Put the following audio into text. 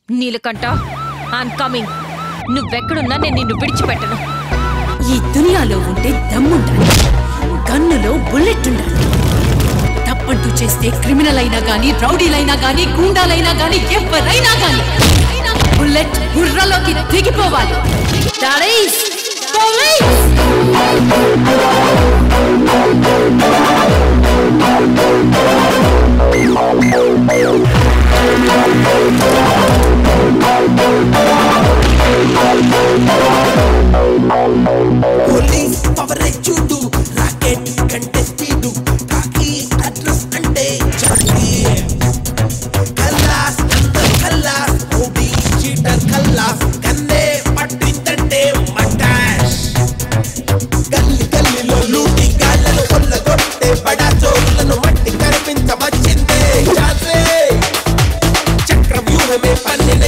నీలకంట I'm coming నువ్వెక్కడున్నా నేను నిన్ను విడిచిపెట్టను ఈ దునియాలో ఉంటే దమ్ముండాలి గన్నులో బుల్లెట్ ఉండాలి తప్పంటూ చేస్తే క్రిమినల్ అయినా గానీ రౌడీలైనా గానీ గూండాలైనా గానీ ఎవరైనా గానీ బుల్లెట్ బుర్రలోకి దిగిపోవాలి That is police! Police power చూడు రాకెట్ కంటే స్పీడు కాకి అడ్రస్ అంటే జాతి కల్లాస్ అందర్ కల్లాస్ ఓబీ చీటర్ కల్లాస్ కన్నే పట్టిందంటే మటాష్ గల్లి గల్లిలో లూటి గాళ్ళను కొల్లగొట్టే బడా చోరులను మట్టి కనిపించవచ్చిందే జాసే చక్రవ్యూహమే పన్నిన